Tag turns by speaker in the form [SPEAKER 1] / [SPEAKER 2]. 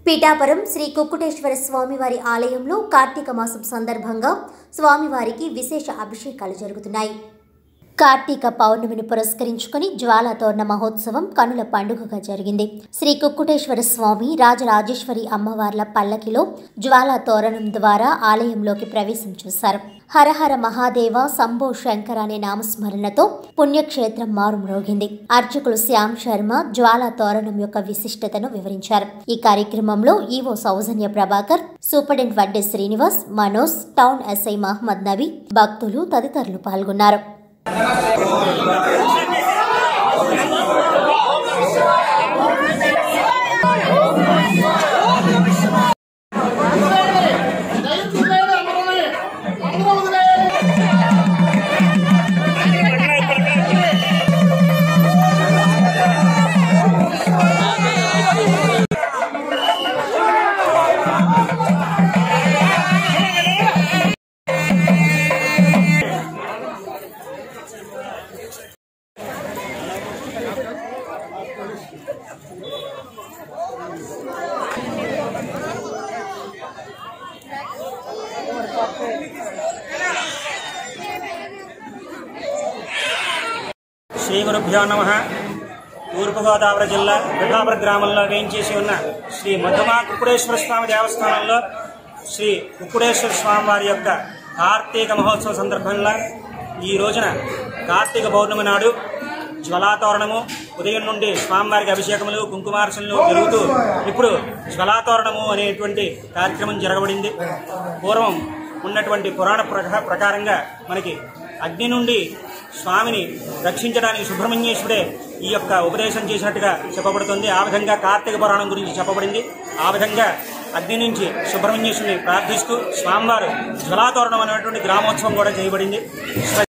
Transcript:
[SPEAKER 1] పీఠాపురం శ్రీ కుక్కుటేశ్వర స్వామివారి ఆలయంలో కార్తీక మాసం సందర్భంగా స్వామివారికి విశేష అభిషేకాలు జరుగుతున్నాయి కార్తీక పౌర్ణమిని పురస్కరించుకుని జ్వాలా తోరణ మహోత్సవం కనుల పండుగగా జరిగింది శ్రీ కుక్కుటేశ్వర స్వామి రాజరాజేశ్వరి అమ్మవార్ల పల్లకిలో జ్వాలా తోరణం ద్వారా ఆలయంలోకి ప్రవేశం చేశారు హరహర మహాదేవ శంభో శంకర అనే నామస్మరణతో పుణ్యక్షేత్రం మారుమ్రోగింది అర్చకులు శ్యామ్ శర్మ జ్వాలా తోరణం యొక్క విశిష్టతను వివరించారు ఈ కార్యక్రమంలో EO Soujanya Prabhakar superintendent Vadde Srinivas Manoj town SI Mohammed Nabi భక్తులు తదితరులు పాల్గొన్నారు
[SPEAKER 2] శ్రీ గురుభ్యో నమ తూర్పుగోదావరి జిల్లా పిఠాపుర గ్రామంలో వేయించేసి ఉన్న శ్రీ మధుమా కుక్కుడేశ్వర స్వామి దేవస్థానంలో శ్రీ కుక్కుడేశ్వర స్వామి వారి యొక్క కార్తీక మహోత్సవ సందర్భంగా ఈ రోజున కార్తీక పౌర్ణమి నాడు జ్వలాతోరణము ఉదయం నుండి స్వామివారికి అభిషేకములు కుంకుమార్చనలు జరుగుతూ ఇప్పుడు జ్వలాతోరణము అనేటువంటి కార్యక్రమం జరగబడింది పూర్వం ఉన్నటువంటి పురాణ ప్రక- ప్రకారంగా మనకి అగ్ని నుండి స్వామిని రక్షించడానికి సుబ్రహ్మణ్యేశ్వరుడే ఈ యొక్క ఉపదేశం చేసినట్టుగా చెప్పబడుతుంది ఆ విధంగా కార్తీక పురాణం గురించి చెప్పబడింది ఆ విధంగా అగ్ని నుంచి సుబ్రహ్మణ్యేశ్వరుని ప్రార్థిస్తూ స్వామివారు జ్వలాతోరణం అనేటువంటి గ్రామోత్సవం కూడా చేయబడింది